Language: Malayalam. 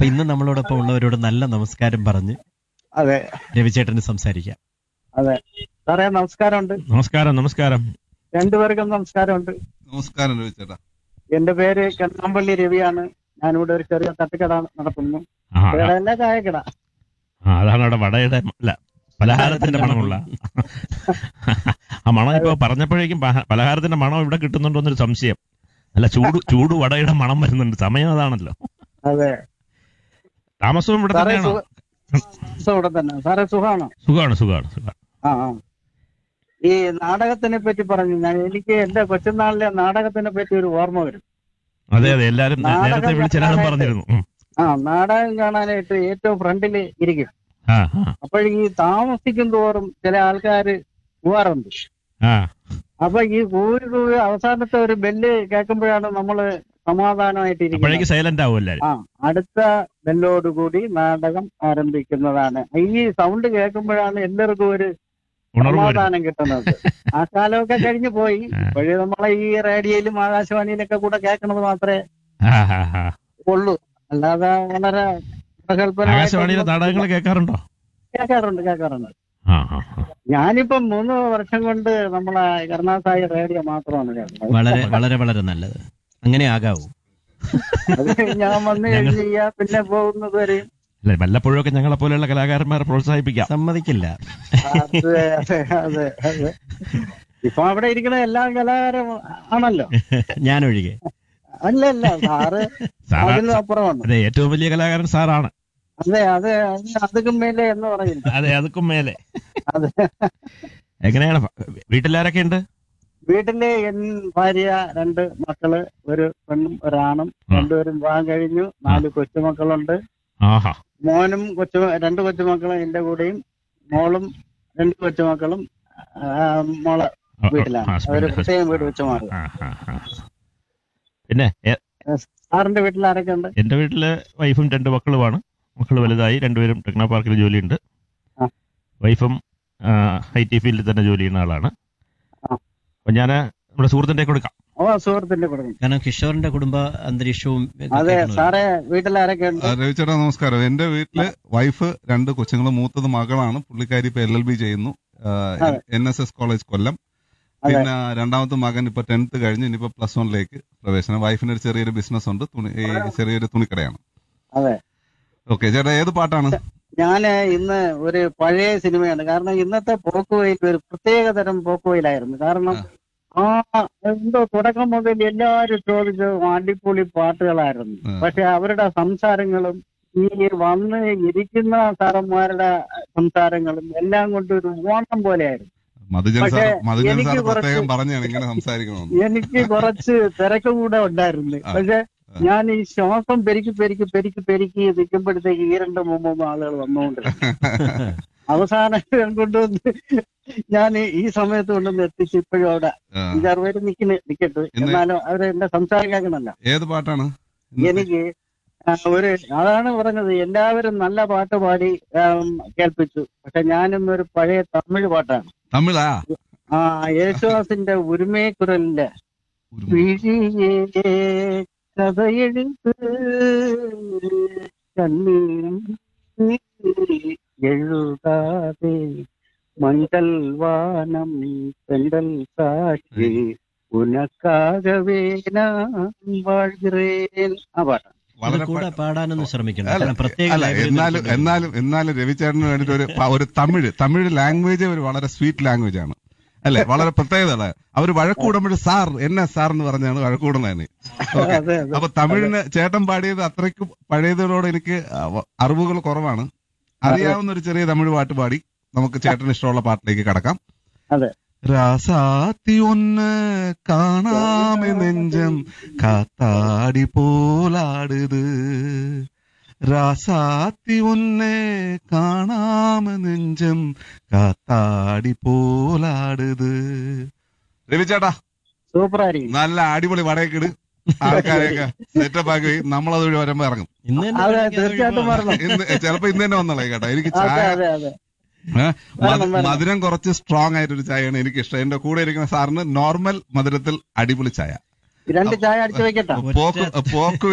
അപ്പൊ ഇന്ന് നമ്മളോടൊപ്പം ഉള്ളവരോട് നല്ല നമസ്കാരം പറഞ്ഞ് അതെ രവിചേട്ടന് സംസാരിക്കാം അതെ സാറേ നമസ്കാരമുണ്ട് നമസ്കാരം നമസ്കാരം രണ്ടുപേർക്കും നമസ്കാരമുണ്ട് നമസ്കാരം രവി ചേട്ടാ എന്റെ പേര് കണ്ണമ്പള്ളി രവിയാണ് ഞാനിവിടെ ഒരു ചെറിയ തട്ടുകട നടത്തുന്നു ആ, ആ, കടയല്ല ചായക്കട ആ, അതാണ് അവിടെ വടയുടെ അല്ല പലഹാരത്തിന്റെ മണമുള്ള ആ മണം ഇപ്പൊ പറഞ്ഞപ്പോഴേക്കും പഹ- പലഹാരത്തിന്റെ മണം ഇവിടെ കിട്ടുന്നുണ്ടോ എന്നൊരു സംശയം അല്ല ചൂട് ചൂട് വടയുടെ മണം വരുന്നുണ്ട് സമയം അതാണല്ലോ അതെ താമസവും ഇവിടെ സാറേ തന്നെയാണോ സുഖ- സുഖം ഇവിടെ തന്നെ സാറേ സുഖമാണോ സുഖമാണ് സുഖമാണ് സുഖമാണ് ആ ആ ഈ നാടകത്തിനെ പറ്റി പറഞ്ഞു ഞാൻ എനിക്ക് എന്റെ കൊച്ചുനാളിലെ നാടകത്തിനെ പറ്റി ഒരു ഓർമ്മ വരും അതെ അതെ എല്ലാരും നേ- നാടകം നേരത്തെ വിളിച്ചെല്ലാരും കാണാനായിട്ട് പറഞ്ഞിരുന്നു ഉം. ആ നാടകം കാണാനായിട്ട് ഏറ്റവും ഫ്രണ്ടിൽ ഇരിക്കും ആ ആ അപ്പോൾ ഈ താമസിക്കും തോറും ചില ആൾക്കാര് പോവാറുണ്ട് ആ അപ്പൊ ഈ കൂരി കൂരി അവസാനത്തെ ഒരു ബെല്ല് കേൾക്കുമ്പോഴാണ് നമ്മള് സമാധാനമായിട്ട് അപ്പോഴേക്ക് ഇരിക്കുന്നത് സൈലന്റ് ആവും എല്ലാരും ആ അടുത്ത ബെല്ലോടുകൂടി നാടകം ആരംഭിക്കുന്നതാണ് ഈ സൗണ്ട് കേൾക്കുമ്പോഴാണ് എല്ലാവർക്കും ഒരു ഉണർവ് വരുന്നത് സമാധാനം കിട്ടുന്നത് ആ കാലമൊക്കെ കഴിഞ്ഞു പോയി ഇപ്പോഴേ നമ്മളെ ഈ റേഡിയോയിലും ആകാശവാണിയിലൊക്കെ കൂടെ കേൾക്കണത് മാത്രമേ ആ, ആ, ആ. ഉള്ളൂ അല്ലാതെ വളരെ പ്രഗത്ഭനായിട്ട് ആകാശവാണിയിലെ നാടകങ്ങൾ കേൾക്കാറുണ്ടോ കേൾക്കാറുണ്ട് കേൾക്കാറുണ്ട് ആ ആ ആ. ഞാനിപ്പം മൂന്ന് വർഷം കൊണ്ട് നമ്മളെ കരുണാസായി റേഡിയോ മാത്രമാണ് കേൾക്കുന്നത് വളരെ വളരെ വളരെ നല്ലത് അങ്ങനെ ആകാവൂ അത് ഞാൻ വന്ന് ഞങ്ങൾ- കഴിഞ്ഞാ പിന്നെ പോകുന്നത് വരെയും അല്ലെ വല്ലപ്പോഴൊക്കെ ഞങ്ങളെ പോലെയുള്ള കലാകാരന്മാരെ പ്രോത്സാഹിപ്പിക്കാം സമ്മതിക്കില്ല അതെ അതെ അതെ അതെ ഇപ്പൊ അവിടെ ഇരിക്കുന്ന എല്ലാ കലാകാരും ആണല്ലോ ഞാനൊഴികെ അല്ല അല്ല സാറ് സാറാ അതിലും അപ്പുറമാണ് അതെ ഏറ്റവും വലിയ കലാകാരൻ സാറാണ് അതെ അതെ അത് അതുക്കും മേലെ എന്ന് പറയുന്നു അതെ അതുക്കും മേലെ അതെ എങ്ങനെയാണ് വീട്ടിലാരൊക്കെ ഉണ്ട് വീട്ടില് എൻ ഭാര്യ രണ്ട് മക്കള് ഒരു പെണ്ണും ഒരാണും ആ. രണ്ടുപേരും വിവാഹം കഴിഞ്ഞു നാല് കൊച്ചുമക്കളുണ്ട് ആഹാ മോനും കൊച്ചു രണ്ട് കൊച്ചുമക്കളും എന്റെ കൂടെയും മോളും രണ്ട് കൊച്ചുമക്കളും ആ, മോളെ ആ, ആ, വീട്ടിലാണ് husband, അവര് husband. പ്രത്യേകം വീട് വെച്ച് മാറി ആ, ആ, ആ. പിന്നെ എ- സാറിന്റെ വീട്ടിൽ ആരൊക്കെ ഉണ്ട് എന്റെ വീട്ടില് വൈഫും രണ്ട് മക്കളുമാണ് മക്കൾ വലുതായി രണ്ടുപേരും ടെക്നോ പാർക്കിൽ ജോലിയുണ്ട് ആ. വൈഫും ഐ ടി ഫീൽഡിൽ തന്നെ ജോലി ചെയ്യുന്ന ആളാണ് ആ. അപ്പൊ ഞാൻ നമ്മുടെ സുഹൃത്തിന്റെ കൊടുക്കാം ഓ സുഹൃത്തിന്റെ കുടുംബം കാരണം കിഷോറിന്റെ കുടുംബ അന്തരീക്ഷവും ഒക്കെ അതെ കേൾക്കണമല്ലോ. സാറേ വീട്ടിൽ ആരൊക്കെ ഉണ്ട് ആ, രവി ചേട്ടാ നമസ്കാരം എന്റെ വീട്ടില് വൈഫ് രണ്ട് കൊച്ചുങ്ങൾ മൂത്തത് മകളാണ് പുള്ളിക്കാരി ഇപ്പൊ എൽ എൽ ബി ചെയ്യുന്നു അതെ. N S S college Kollam അതെ. പിന്നെ രണ്ടാമത്തെ മകൻ ഇപ്പൊ ടെൻത്ത് കഴിഞ്ഞ് ഇനിയിപ്പോ പ്ലസ് വണ്ണിലേക്ക് പ്രവേശനം വൈഫിന് ഒരു ചെറിയൊരു ബിസിനസ് ഉണ്ട് തുണി ഈ ചെറിയൊരു തുണിക്കടയാണ് അതെ ഓക്കെ ചേട്ടാ ഏത് പാട്ടാണ് ഞാന് ഇന്ന് ഒരു പഴയ സിനിമയാണ് കാരണം ഇന്നത്തെ പോക്കുവയിൽ ഒരു പ്രത്യേക തരം പോക്കുവയിലായിരുന്നു കാരണം ആ എന്തോ തുടക്കം മുതൽ എല്ലാവരും ചോദിച്ചു അടിപൊളി പാട്ടുകളായിരുന്നു ആ. പക്ഷെ അവരുടെ സംസാരങ്ങളും ഈ വന്ന് ഇരിക്കുന്ന സാറന്മാരുടെ സംസാരങ്ങളും എല്ലാം കൊണ്ട് ഒരു ഓണം പോലെയായിരുന്നു മധുജൻ സാർ പക്ഷേ മധുജൻ എനിക്ക് സാർ കുറച്ച് പ്രത്യേകം പറഞ്ഞാണ് ഇങ്ങനെ സംസാരിക്കണമെന്ന് എനിക്ക് കുറച്ച് തിരക്ക് കൂടെ ഉണ്ടായിരുന്നു ആ. പക്ഷെ ആ. ഞാൻ ഈ ശ്വാസം പെരുക്കി പെരുക്കി പെരുക്കി പെരുക്കി നിൽക്കുമ്പോഴത്തേക്ക് ഈ രണ്ട് മൂന്ന് ആളുകൾ വന്നുകൊണ്ടിരുന്നു അവസാനം ഞാൻ കൊണ്ടുവന്ന് ഞാൻ ഈ സമയത്ത് കൊണ്ടുവന്ന് എത്തിച്ച് ഇപ്പോഴും അവിടെ ആ, അഞ്ചാറ് പേര് നിൽക്കുന്നു നിൽക്കട്ടെ ഇന്ന് എന്നാലും അവര് എന്റെ സംസാരം കേൾക്കണല്ല ഏത് പാട്ടാണ് ഇന്നത്തെ? എനിക്ക് ആ, ഒരു അതാണ് പറഞ്ഞത് എല്ലാവരും നല്ല പാട്ട് പാടി ആം, കേൾപ്പിച്ചു പക്ഷെ ഞാനിന്നൊരു പഴയ തമിഴ് പാട്ടാണ് തമിഴാ ആ യേശുദാസിന്റെ ഉരുമേക്കുരലിന്റെ ഒരു വിഴിയേ കഥയെഴുത്ത് കണ്ണീരും എഴുതാതെ മണ്ടൽ വാനം പെണ്ടൽ കാറ്റ് ഉനക്കാകവേ ഞാൻ വാഴുகிறேன் ആ പാട്ടാണ് അത് വളരെ കൂടെ പാടാനൊന്ന് ശ്രമിക്കണം അല്ല, കാരണം പ്രത്യേക അല്ല library എന്നാലും നിർത്തുന്നുണ്ട്. എന്നാലും എന്നാലും രവിചേട്ടന് വേണ്ടിട്ട് ഒരു പ- ഒരു തമിഴ് തമിഴ് ലാംഗ്വേജ് ഒരു വളരെ സ്വീറ്റ് ലാംഗ്വേജ് ആണ് അല്ലെ വളരെ പ്രത്യേകത അവർ വഴക്കൂടുമ്പോൾ സാർ എന്നെ സാർ എന്ന് പറഞ്ഞാണ് വഴക്കൂടുന്നതിന് ഓക്കെ അതെ അതെ അപ്പൊ തമിഴിന് ചേട്ടൻ പാടിയത് അത്രയ്ക്ക് പഴയതിനോട് എനിക്ക് അവ- അറിവുകൾ കുറവാണ് അറിയാവുന്ന ഒരു ചെറിയ തമിഴ് പാട്ട് പാടി നമുക്ക് ചേട്ടന് ഇഷ്ടമുള്ള പാട്ടിലേക്ക് കടക്കാം അതെ രാസാത്തി ഒന്ന് കാണാമെ നെഞ്ചം കാത്താടി പോലാടുത് രാസാത്തി ഒന്നെ കാണാമ നെഞ്ചം കാത്താടി പോലാടുത് രവിചേട്ടാ സൂപ്പറായിരിക്കും നല്ല അടിപൊളി വടയൊക്കെ ആൾക്കാരെയൊക്കെ സെറ്റപ്പ് ആക്കി നമ്മളത് വഴി വരുമ്പോ ഇറങ്ങും ഇന്ന് തന്നെ അതെ തുടങ്ങിയത് തീർച്ചയായിട്ടും ഒഴിവാ. വരണം ഇന്ന് ചിലപ്പോ ഇന്ന് തന്നെ വന്നോളേ കേട്ടോ എനിക്ക് അതെ ചായ അതെ അതെ ഏ, മധു- വരണം, വരണം. മധുരം കുറച്ച് സ്ട്രോങ് ആയിട്ടൊരു ചായയാണ് എനിക്ക് ഇഷ്ടം എന്റെ കൂടെ ഇരിക്കുന്ന സാറിന് നോർമൽ മധുരത്തിൽ അടിപൊളി ചായ രണ്ട് ചായ അടിച്ചു വെക്കട്ടെ പോക്ക് പോക്ക്